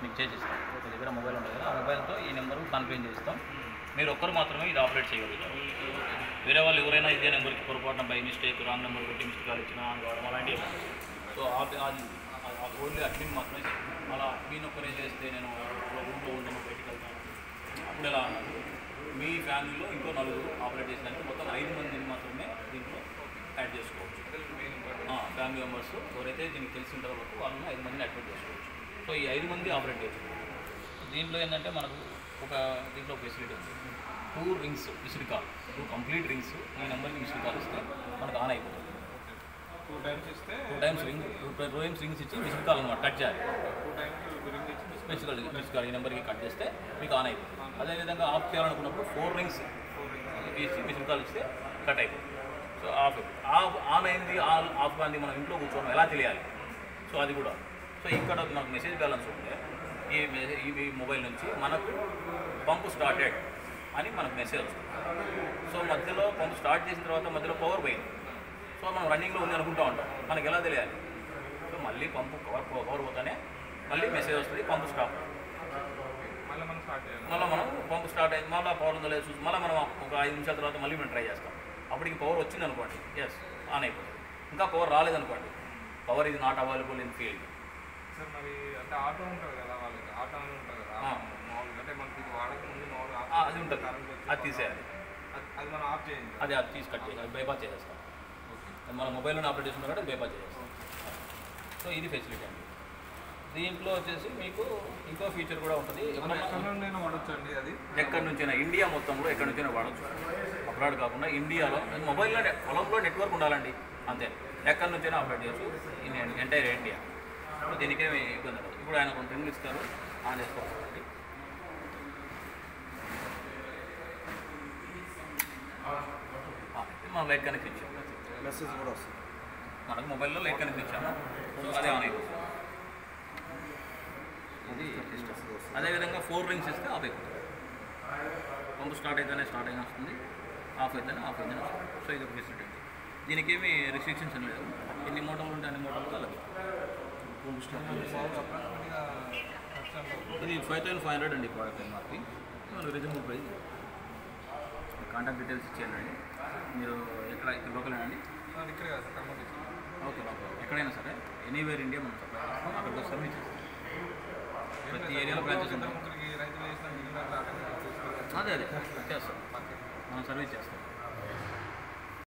మీకు చేసిస్తాం మీ దగ్గర మొబైల్ ఉంటుంది కదా ఆ మొబైల్తో ఈ నెంబర్ కాన్ఫిగర్ చేస్తాం మీరు ఒక్కరు మాత్రమే ఇది ఆపరేట్ చేయగలుగుతారు వేరే వాళ్ళు ఎవరైనా ఇదే నెంబర్కి పొరపాటున బై మిస్టేక్ రాంగ్ నెంబర్ కొట్టి మిస్టేక్ కాల్ ఇచ్చినా ఆన్ కావడం అలాంటివి ఏమి ఉండదు. సో ఆ అది ఓన్లీ అడ్మిన్ మాత్రమే చేస్తాం. అలా అడ్మిన్ ఒక్కరే చేస్తే నేను రూమ్లో ఉంటాను బయటికి వెళ్తాను అప్పుడు ఎలా అన్నారు మీ ఫ్యామిలీలో ఇంకో నలుగురు ఆపరేట్ చేసినాక మొత్తం ఐదు మందిని మాత్రమే దీంట్లో యాడ్ చేసుకోవచ్చు ఫ్యామిలీ మెంబర్స్ ఎవరైతే దీనికి తెలిసి ఉంటారో వరకు వాళ్ళని ఐదు మందిని యాక్టివేట్ చేసుకోవచ్చు సో ఈ ఐదు మంది ఆపరేట్ చేసుకోవచ్చు దీంట్లో ఏంటంటే మనకు ఒక దీంట్లో ఫెసిలిటీ ఉంది two rings missed call two complete rings ఈ నెంబర్కి మిస్డ్ కాల్ ఇస్తే మనకు ఆన్ అయిపోతుంది టూ టైమ్స్ ఇస్తే two times ring two two times rings ఇచ్చి మిస్డ్ కాల్ అనమాట కట్ చేయాలి టూ టైమ్స్ రింగ్ ఇచ్చి మిస్డ్ కాల్ మిస్డ్ కాల్ ఈ నెంబర్కి కట్ చేస్తే మీకు ఆన్ అయిపోతుంది అదేవిధంగా ఆఫ్ చేయాలనుకున్నప్పుడు ఫోర్ రింగ్స్ తీసి మిస్డ్ కాల్ ఇస్తే కట్ అయిపోతుంది సో ఆఫ్ ఆఫ్ ఆన్ అయింది ఆన్ ఆఫ్ అయింది మనం ఇంట్లో కూర్చోవడం ఎలా తెలియాలి సో అది కూడా సో ఇక్కడ మనకు మెసేజ్ బ్యాలెన్స్ ఉంటే ఈ మెసేజ్ ఈ మొబైల్ నుంచి మనకు పంపు స్టార్టెడ్ అని మనకు మెసేజ్ వస్తుంది సో మధ్యలో పంపు స్టార్ట్ చేసిన తర్వాత మధ్యలో పవర్ పోయింది సో మనం రన్నింగ్లో ఉంది అనుకుంటూ ఉంటాం మనకి ఎలా తెలియాలి సో మళ్ళీ పంపు పవర్ పవర్ పోతానే మళ్ళీ మెసేజ్ వస్తుంది పంపు స్టాప్ మళ్ళీ మనం స్టార్ట్ చేయాలి మళ్ళీ మనం పంపు స్టార్ట్ అయింది మళ్ళీ పవర్ ఉందో లేదో చూసి మళ్ళీ మనం ఒక ఐదు నిమిషాల తర్వాత మళ్ళీ మేము ట్రై చేస్తాం అప్పటికి పవర్ వచ్చింది అనుకోండి ఎస్ ఆన్ అయిపోతుంది ఇంకా పవర్ రాలేదనుకోండి పవర్ ఇది not available in field sir మరి అంటే ఆటో ఉంటుంది కదా వాళ్ళకి ఆటో అని ఉంటుంది కదా ఆ. మామూలుగా అంటే మనకి ఇది వాడక ముందు మామూలుగా ఆ, అది ఉంటుంది కరెంట్ వచ్చి అది తీసేయాలి అది- అది మనం ఆఫ్ చేయండి అది అది తీసి కట్ చేయాలి బైపాస్ చేసేస్తాం మన మొబైల్లోనే ఆపరేట్ చేసిన కాబట్టి బైపాస్ చేసేస్తాం సో ఇది ఫెసిలిటీ అండి దీంట్లో వచ్చేసి మీకు ఇంకో ఫీచర్ కూడా ఉంటుంది మనం ఎప్పుడన్నా ఎక్కడ నుండి వాడచ్చు అండి అది ఎక్కడి నుంచైనా ఇండియా మొత్తంలో ఎక్కడి నుంచైనా వాడచ్చు అబ్రాడ్ కాకుండా ఇండియాలో మొబైల్లో నె- పొలంలో నెట్వర్క్ ఉండాలండి అంతే ఎక్కడి నుంచైనా ఆపరేట్ చేయొచ్చు ఇన్ ఎంటైర్ ఇండియా సో దీనికేమి ఇబ్బంది లేదు ఇప్పుడు ఆయన కొంత రింగ్ ఇస్తారు ఆన్ చేసుకోవాలండి మనం లైట్ కనెక్ట్ ఇచ్చాము మెసేజ్ కూడా వస్తుంది మనకు మొబైల్లో లైట్ కనెక్ట్ ఇచ్చాము సో అదే ఆన్ అయిపోతుంది ఇది సిస్టమ్ అదేవిధంగా ఫోర్ రింగ్స్ ఇస్తే ఆఫ్ అయిపోతుంది పంపు స్టార్ట్ అయితేనే స్టార్ట్ అయినా వస్తుంది ఆఫ్ అయితేనే ఆఫ్ అయితేనే వస్తుంది సో ఇది ఒక ఫెసిలిటీ ఉంది దీనికి ఏమి రిస్ట్రిక్షన్స్ ఏం లేదు ఎన్ని మోటార్లు ఉంటే అన్ని మోటార్లు అలాగే పంపు స్టార్ట్ ఇది ఫైవ్ థౌసండ్ ఫైవ్ హండ్రెడ్ అండి product MRP reasonable price contact details ఇచ్చేయండి మీరు ఎక్కడ ఇక్కడ లోకల్ అండి ఇక్కడ కదా sir Khammam district. Okay okay ఎక్కడైనా సరే ఎనీవేర్ ఇండియా మనం సప్లై చేస్తాం అక్కడికి సర్వీస్ చేస్తాం ప్రతి ఏరియాలో బ్రాంచెస్ ఇద్దరు ఉంటాయి ముగ్గురికి రైతులు వేసిన మిగిలిన అట్లా అటెండ్ చేసుకోవాలి. అదే అదే చేస్తాం పక్కన. మనం సర్వీస్ చేస్తాం